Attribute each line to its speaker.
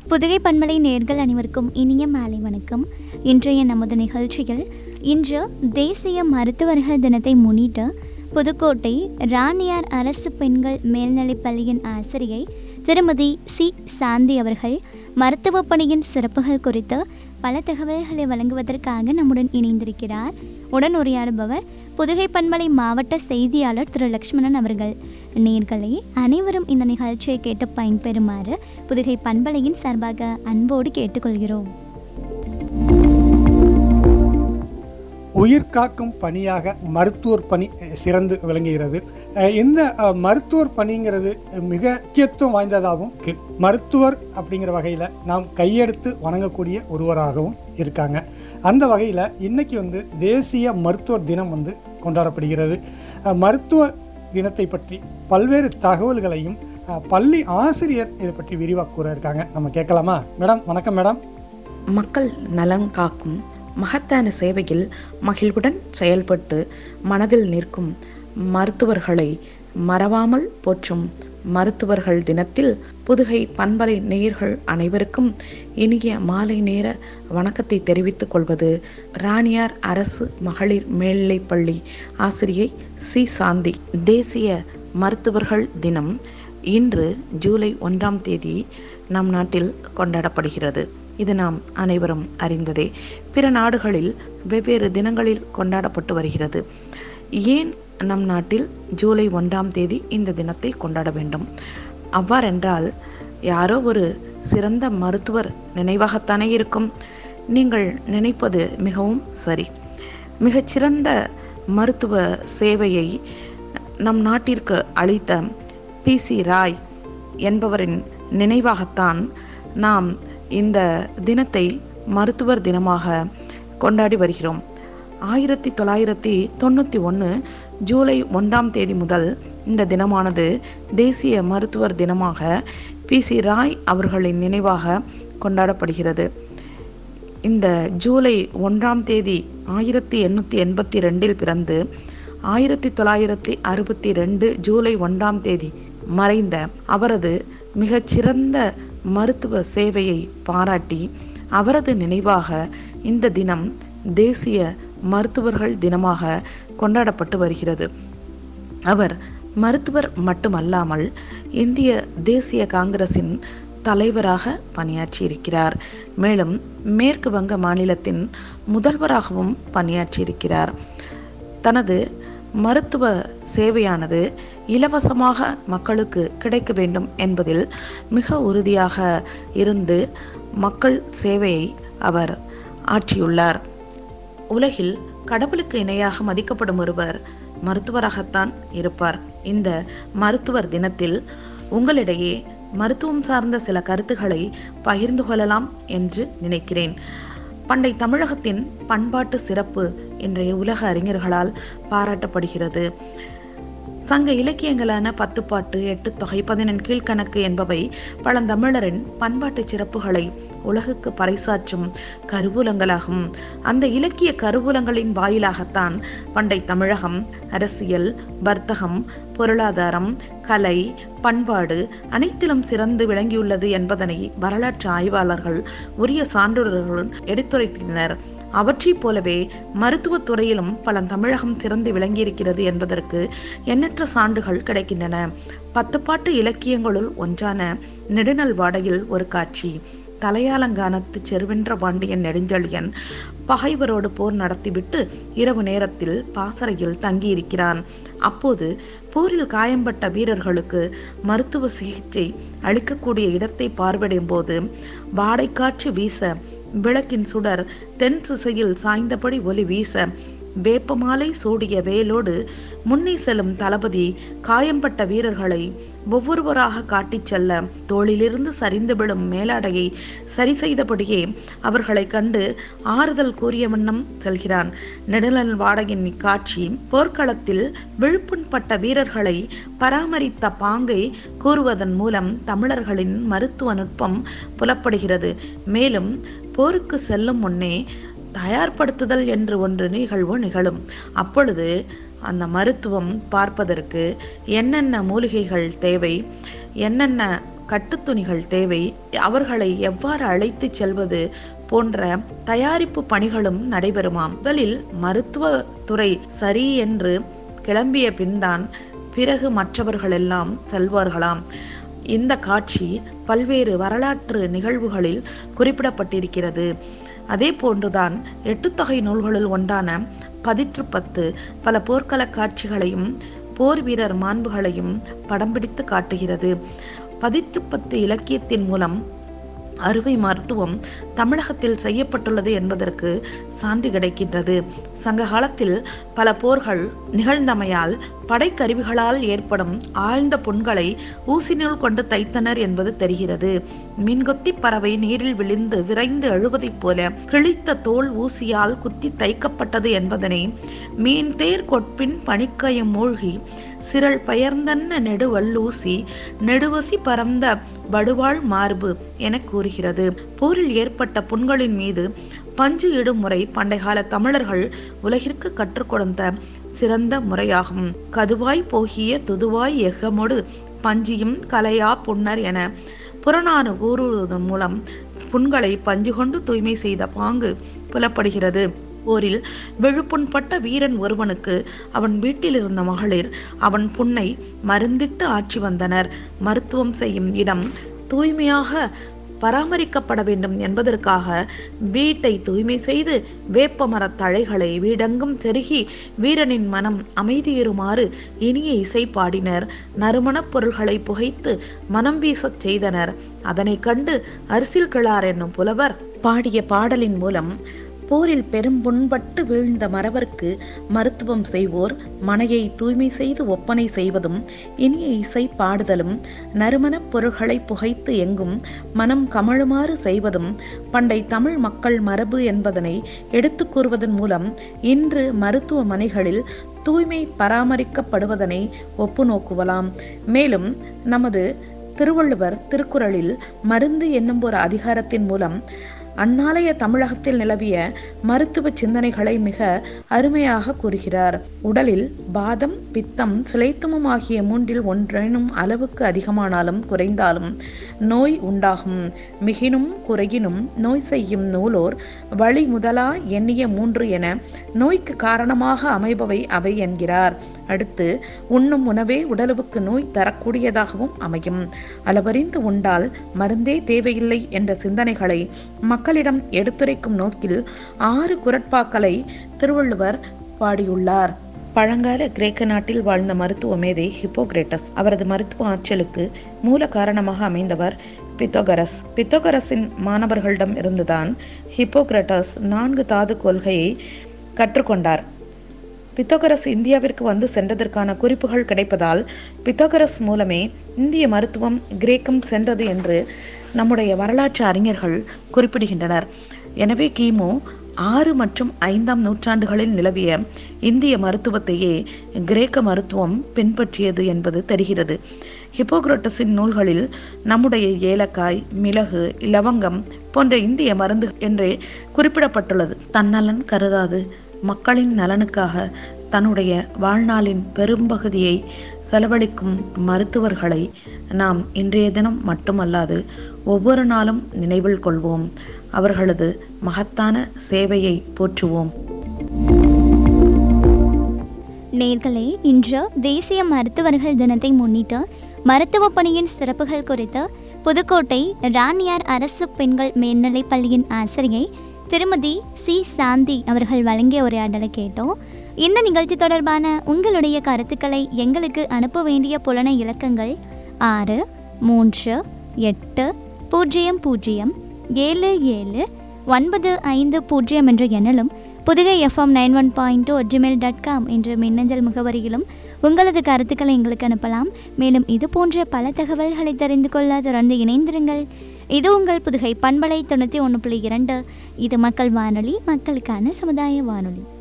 Speaker 1: புதுகை பண்பலை நேர்கள் அனைவருக்கும் இனிய மாலை வணக்கம் இன்றைய நமது நிகழ்ச்சியில் இன்று தேசிய மருத்துவர்கள் தினத்தை முன்னிட்டு புதுக்கோட்டை ராணியார் அரசு பெண்கள் மேல்நிலைப் பள்ளியின் ஆசிரியை திருமதி சி சாந்தி அவர்கள் மருத்துவ பணியின் சிறப்புகள் குறித்து பல தகவல்களை வழங்குவதற்காக நம்முடன் இணைந்திருக்கிறார் உடன் உரையாடுபவர் புதுகை பண்பலை மாவட்ட செய்தியாளர் திரு லக்ஷ்மணன் அவர்கள் நேர்களே அனைவரும் இந்த நிகழ்ச்சியை கேட்டு பயன்பெறுமாறு புதுகை பண்பலையின் சார்பாக அன்போடு கேட்டுக்கொள்கிறோம்
Speaker 2: உயிர் காக்கும் பணியாக மருத்துவர் பணி அஹ், சிறந்து விளங்குகிறது அஹ், இந்த அஹ், மருத்துவர் பணிங்கிறது மிக முக்கியத்துவம் வாய்ந்ததாகவும் இருக்கு. மருத்துவர் அப்படிங்கிற வகையில் நாம் கையெடுத்து வணங்கக்கூடிய ஒருவராகவும் இருக்காங்க அந்த வகையில் இன்னைக்கு வந்து தேசிய மருத்துவர் தினம் வந்து கொண்டாடப்படுகிறது அஹ், மருத்துவ தினத்தை பற்றி பல்வேறு தகவல்களையும் அஹ், பள்ளி ஆசிரியர் இதை பற்றி விரிவாக கூற இருக்காங்க நம்ம கேட்கலாமா மேடம் வணக்கம் மேடம்
Speaker 3: மக்கள் நலன் காக்கும் மகத்தான சேவையில் மகிழ்வுடன் செயல்பட்டு மனதில் நிற்கும் மருத்துவர்களை மறவாமல் போற்றும் மருத்துவர்கள் தினத்தில் புதுகை பண்பலை நேயர்கள் அனைவருக்கும் இனிய மாலை நேர வணக்கத்தை தெரிவித்துக் கொள்வது ராணியார் அரசு மகளிர் மேல்நிலைப் பள்ளி ஆசிரியை சி சாந்தி தேசிய மருத்துவர்கள் தினம் இன்று ஜூலை ஒன்றாம் தேதி நம் நாட்டில் கொண்டாடப்படுகிறது இது நாம் அனைவரும் அறிந்ததே பிற நாடுகளில் வெவ்வேறு தினங்களில் கொண்டாடப்பட்டு வருகிறது ஏன் நம் நாட்டில் ஜூலை ஒன்றாம் தேதி இந்த தினத்தை கொண்டாட வேண்டும் அவ்வாறென்றால் யாரோ ஒரு சிறந்த மருத்துவர் நினைவாகத்தானே இருக்கும் நீங்கள் நினைப்பது மிகவும் சரி மிகச்சிறந்த மருத்துவ சேவையை நம் நாட்டிற்கு அளித்த பி சி ராய் என்பவரின் நினைவாகத்தான் நாம் இந்த தினத்தை மருத்துவர் தினமாக கொண்டாடி வருகிறோம் ஆயிரத்தி தொள்ளாயிரத்தி தொண்ணூற்றி ஒன்று ஜூலை ஒன்றாம் தேதி முதல் இந்த தினமானது தேசிய மருத்துவர் தினமாக பி சி ராய் அவர்களின் நினைவாக கொண்டாடப்படுகிறது இந்த ஜூலை ஒன்றாம் தேதி ஆயிரத்தி எண்ணூற்றி எண்பத்தி ரெண்டில் பிறந்து ஆயிரத்தி தொள்ளாயிரத்தி அறுபத்தி ரெண்டு ஜூலை ஒன்றாம் தேதி மறைந்த அவரது மிகச்சிறந்த மருத்துவ சேவையை பாராட்டி அவரது நினைவாக இந்த தினம் தேசிய மருத்துவர்கள் தினமாக கொண்டாடப்பட்டு வருகிறது அவர் மருத்துவர் மட்டுமல்லாமல் இந்திய தேசிய காங்கிரசின் தலைவராக பணியாற்றியிருக்கிறார் மேலும் மேற்கு வங்க மாநிலத்தின் முதல்வராகவும் பணியாற்றியிருக்கிறார் தனது மருத்துவ சேவையானது இலவசமாக மக்களுக்கு கிடைக்க வேண்டும் என்பதில் மிக உறுதியாக இருந்து மக்கள் சேவையை அவர் ஆற்றியுள்ளார் உலகில் கடவுளுக்கு இணையாக மதிக்கப்படும் ஒருவர் மருத்துவராகத்தான் இருப்பார் இந்த மருத்துவர் தினத்தில் உங்களிடையே மருத்துவம் சார்ந்த சில கருத்துக்களை பகிர்ந்து கொள்ளலாம் என்று நினைக்கிறேன் பண்டை தமிழகத்தின் பண்பாட்டு சிறப்பு இன்றைய உலக அறிஞர்களால் பாராட்டப்படுகிறது சங்க இலக்கியங்களான பத்துப்பாட்டு எட்டு தொகை பதினெண் கீழ்கணக்கு என்பவை பழந்தமிழரின் பண்பாட்டு சிறப்புகளை உலகுக்கு பறைசாற்றும் கருவூலங்களாகும் அந்த இலக்கிய கருவூலங்களின் வாயிலாகத்தான் பண்டை தமிழகம் அரசியல் வர்த்தகம் பொருளாதாரம் கலை பண்பாடு அனைத்திலும் சிறந்து விளங்கியுள்ளது என்பதனை வரலாற்று ஆய்வாளர்கள் உரிய சான்றுகளுடன் எடுத்துரைத்தனர் அவற்றைப் போலவே மருத்துவத் துறையிலும் பல தமிழகம் சிறந்து விளங்கியிருக்கிறது என்பதற்கு எண்ணற்ற சான்றுகள் கிடைக்கின்றன பத்துப்பாட்டு இலக்கியங்களுள் ஒன்றான நெடுநல் வாடையில் ஒரு காட்சி தலையாலங்கானத்து செருவென்ற பாண்டியன் நெடுஞ்செழியன் பகைவரோடு போர் நடத்திவிட்டு இரவு நேரத்தில் பாசறையில் தங்கியிருக்கிறான் அப்போது போரில் காயம்பட்ட வீரர்களுக்கு மருத்துவ சிகிச்சை அளிக்கக்கூடிய இடத்தை பார்வையிடும் போது வாடைக்காற்று வீச விளக்கின் சுடர் தென் திசையில் சாய்ந்தபடி ஒளி வீச வேப்பமாலை சூடிய வேலோடு முன்னே செல்லும் தளபதி காயம்பட்ட வீரர்களை ஒவ்வொருவராக காட்டிச் செல்ல தோளிலிருந்து சரிந்து விழும் மேலாடையை சரி செய்தபடியே அவர்களை கண்டு ஆறுதல் கூறிய வண்ணம் செல்கிறான் நெடுநல் வாடகின் இக்காட்சி போர்க்களத்தில் விழுப்புண்பட்ட வீரர்களை பராமரித்த பாங்கை கூறுவதன் மூலம் தமிழர்களின் மருத்துவ நுட்பம் புலப்படுகிறது மேலும் போருக்கு செல்லும் முன்னே தயார்படுத்துதல் என்று ஒன்று நிகழ்வு நிகழும் அப்பொழுது அந்த மருத்துவம் பார்ப்பதற்கு என்னென்ன மூலிகைகள் தேவை என்னென்ன கட்டுத்துணிகள் தேவை அவர்களை எவ்வாறு அழைத்து செல்வது போன்ற தயாரிப்பு பணிகளும் நடைபெறுமாம் முதலில் மருத்துவ துறை சரி என்று கிளம்பிய பின்தான் பிறகு மற்றவர்களெல்லாம் செல்வார்களாம் இந்த காட்சி பல்வேறு வரலாற்று நிகழ்வுகளில் குறிப்பிடப்பட்டிருக்கிறது அதே போன்றுதான் எட்டுத்தொகை நூல்களுள் ஒன்றான பதிற்று பத்து பல போர்க்கள காட்சிகளையும் போர் வீரர் மாண்புகளையும் படம் பிடித்து காட்டுகிறது பதிற்று பத்து இலக்கியத்தின் மூலம் அறுவை மருத்துவம் தமிழகத்தில் செய்யப்பட்டுள்ளது என்பதற்கு சான்று கிடைக்கின்றது சங்க காலத்தில் பல போர்கள் நிகழ்ந்தமையால் படைக்கருவிகளால் ஏற்படும் ஆழ்ந்த புண்களை ஊசிநூல் கொண்டு தைத்தனர் என்பது தெரிகிறது மீன்கொத்தி பறவை நீரில் விழுந்து விரைந்து அழுவதைப் போல கிழித்த தோல் ஊசியால் குத்தி தைக்கப்பட்டது என்பதனை மீன் தேர் கொட்பின் பனிக்கயம் மூழ்கி சிரல் பெயர்ந்தன்ன நெடுவல்லூசி நெடுவசி பரந்த வடுவாள் மார்பு என கூறுகிறது போரில் ஏற்பட்ட புண்களின் மீது பஞ்சு இடும் முறை பண்டைகால தமிழர்கள் உலகிற்கு கற்றுக் கொடுத்த சிறந்த முறையாகும் கதுவாய் போகிய துதுவாய் எகமொடு பஞ்சியும் கலையா புன்னர் என புறநானு கூறுவதன் மூலம் புண்களை பஞ்சு கொண்டு தூய்மை செய்த பாங்கு புலப்படுகிறது போரில் விழுப்புண்பட்ட வீரன் ஒருவனுக்கு அவன் வீட்டில் இருந்த மகளிர் அவன் புண்ணை மருந்திட்டு ஆற்றி வந்தனர் மருத்துவம் செய்யும் இடம் தூய்மையாக பராமரிக்கப்பட வேண்டும் என்பதற்காக வீட்டை தூய்மை செய்து வேப்ப மரத் தழைகளை வீடெங்கும் செருகி வீரனின் மனம் அமைதியுறுமாறு இனிய இசை பாடினர் நறுமணப் பொருள்களை புகைத்து மனம் வீசச் செய்தனர் அதனைக் கண்டு அரிசில் கிளார் என்னும் புலவர் பாடிய பாடலின் மூலம் போரில் பெரும் புண்பட்டு வீழ்ந்த மறவர்க்கு மருத்துவம் செய்வோர் மனையை தூய்மை செய்து ஒப்பனை செய்வதும் இனிய இசை பாடுதலும் நறுமணப் பொருள்களை புகைத்து எங்கும் மனம் கமழுமாறு செய்வதும் பண்டை தமிழ் மக்கள் மரபு என்பதனை எடுத்துக் கூறுவதன் மூலம் இன்று மருத்துவமனைகளில் தூய்மை பராமரிக்கப்படுவதனை ஒப்பு நோக்குவலாம் மேலும் நமது திருவள்ளுவர் திருக்குறளில் மருந்து என்னும் ஒரு அதிகாரத்தின் மூலம் அந்நாளைய தமிழகத்தில் நிலவிய மருத்துவ சிந்தனைகளை மிக அருமையாக கூறுகிறார் உடலில் பாதம் பித்தம் சிலைத்துமம் ஆகிய மூன்றில் ஒன்றேனும் அளவுக்கு அதிகமானாலும் குறைந்தாலும் நோய் உண்டாகும் மிகினும் குறையினும் நோய் செய்யும் நூலோர் வழி முதலா எண்ணிய மூன்று என நோய்க்கு காரணமாக அமைபவை அவை என்கிறார் அடுத்து உண்ணும் உணவே உடலுக்கு நோய் தரக்கூடியதாகவும் அமையும் அளவறிந்து உண்டால் மருந்தே தேவையில்லை என்ற சிந்தனைகளை மக்களிடம் எடுத்துரைக்கும் நோக்கில் ஆறு குரட்பாக்களை திருவள்ளுவர் பாடியுள்ளார் பழங்கால கிரேக்க நாட்டில் வாழ்ந்த மருத்துவ மேதை ஹிப்போகிரேட்டஸ் அவரது மருத்துவ ஆற்றலுக்கு மூல காரணமாக அமைந்தவர் பித்தோகரஸ் பித்தோகரஸின் மாணவர்களிடம் இருந்துதான் ஹிப்போகிரேட்டஸ் நான்கு தாது கொள்கையை கற்றுக்கொண்டார் பித்தோகரஸ் இந்தியாவிற்கு வந்து சென்றதற்கான குறிப்புகள் கிடைப்பதால் பித்தோகரஸ் மூலமே இந்திய மருத்துவம் கிரேக்கம் சென்றது என்று நம்முடைய வரலாற்று அறிஞர்கள் குறிப்பிடுகின்றனர் எனவே கிமு ஆறு மற்றும் ஐந்தாம் நூற்றாண்டுகளில் நிலவிய இந்திய மருத்துவத்தையே கிரேக்க மருத்துவம் பின்பற்றியது என்பது தெரிகிறது ஹிப்போக்ரட்டஸின் நூல்களில் நம்முடைய ஏலக்காய் மிளகு லவங்கம் போன்ற இந்திய மருந்து என்றே குறிப்பிடப்பட்டுள்ளது தன்னலன் கருதாது மக்களின் நலனுக்காக தன்னுடைய வாழ்நாளின் பெரும்பகுதியை செலவழிக்கும் மருத்துவர்களை நாம் இன்றைய தினம் மட்டுமல்லாது ஒவ்வொரு நாளும் நினைவில் கொள்வோம் அவர்களது மகத்தான சேவையை போற்றுவோம்
Speaker 1: நேர்களே இன்று தேசிய மருத்துவர்கள் தினத்தை முன்னிட்டு மருத்துவ பணியின் சிறப்புகள் குறித்து புதுக்கோட்டை ராணியார் அரசு பெண்கள் மேல்நிலைப் பள்ளியின் ஆசிரியை திருமதி சி சாந்தி அவர்கள் வழங்கிய உரையாடலை கேட்டோம் இந்த நிகழ்ச்சி தொடர்பான உங்களுடைய கருத்துக்களை எங்களுக்கு அனுப்ப வேண்டிய புலன இலக்கங்கள் ஆறு மூன்று எட்டு பூஜ்ஜியம் பூஜ்ஜியம் ஏழு ஏழு ஒன்பது ஐந்து பூஜ்ஜியம் என்ற எண்ணிலும் Pudugai F M nine one point two Gmail dot com என்ற மின்னஞ்சல் முகவரியிலும் உங்களது கருத்துக்களை எங்களுக்கு அனுப்பலாம் மேலும் இது போன்ற பல தகவல்களை தெரிந்து கொள்ள தொடர்ந்து இணைந்திருங்கள் இது உங்கள் புதுகை பண்பலை தொண்ணூற்றி ஒன்று புள்ளி இரண்டு இது மக்கள் வானொலி மக்களுக்கான சமுதாய வானொலி